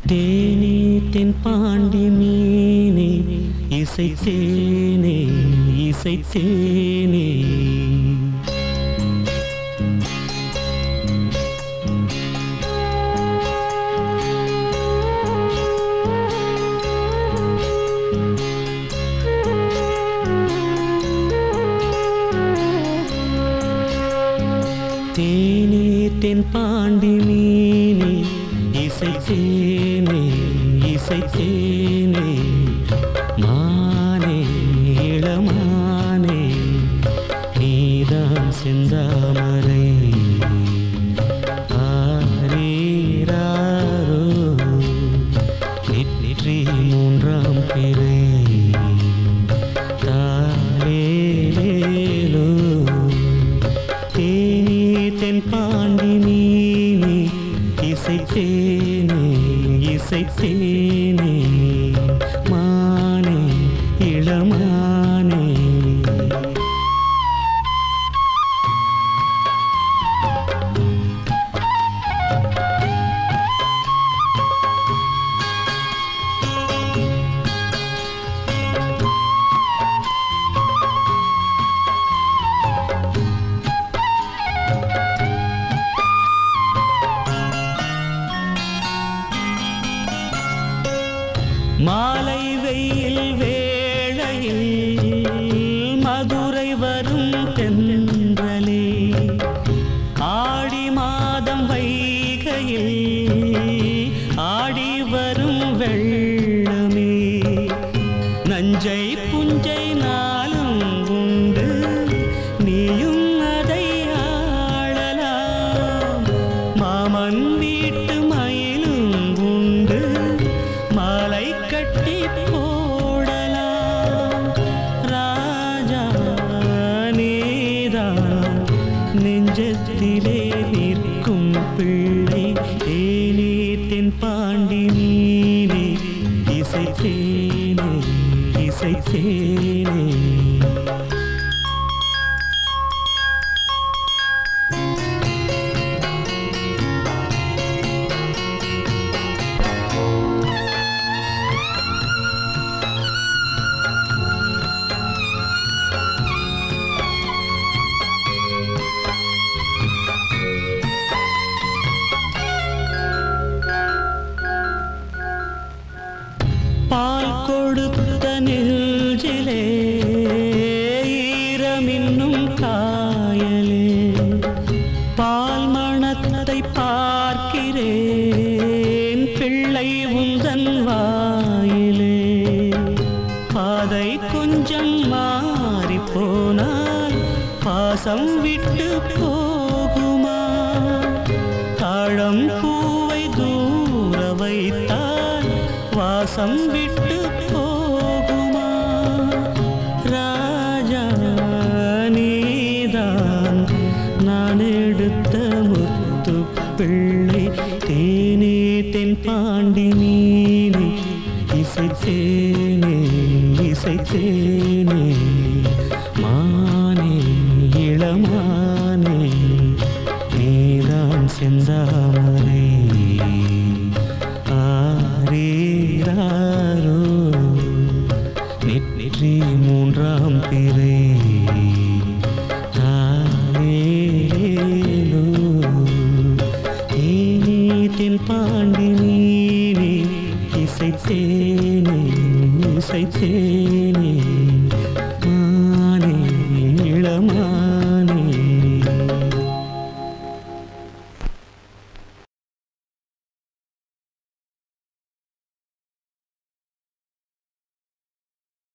தேனே தென் பாண்டி மீனே இசை தேனே இசை தேனே தேனே தென் பாண்டி மீனே இசை தேனே இசை தேனே மானே இளமானே நீதான் செந்தாமரை ஆரீராரோ நெற்றி மூன்றாம் பிறை தாரேலோ தேனி தென் பாண்டி நீனி இசை தேனே இசை தேனே மானே இளமானே மாலை வெயில் வேளையில் மதுரை வரும் தென்றலே ஆடி மாதம் வைகையில் ஆடி வரும் வெள்ளமே நஞ்சை புஞ்சை நாளும் உண்டு நீயும் அதை ஆளலாம் மாமன் வீட்டு மயிலும் உண்டு மாலை கட்டி போடலாம் ராஜா நீதான் நெஞ்சத்திலே நிற்கும் பிள்ளை ஏனே தென் பாண்டி நீனே இசை தேனே இசை தேனே பால் கொடுத்த நெஞ்சிலே ஈரமின்னும் காயலே பால் மணத்தை பார்க்கிறேன் பிள்ளை உந்தன் வாயிலே பாதை கொஞ்சம் மாறி போனால் பாசம் விட்டு போகுமா தாழம் பூவை தூர வைத்தால் வாசம் விட்டு போகுமா ராஜா நீதான் நான் எடுத்த முத்து பிள்ளை தேனே தென் பாண்டி நீனே இசை தேனே இசை தேனே மானே இளமானே நீதான் செந்தாமரை ஆரீராரோ நெற்றி மூன்றாம் பிறை தாரேலோ தேனி தென் பாண்டி நீனே இசை தேனே இசை தேனே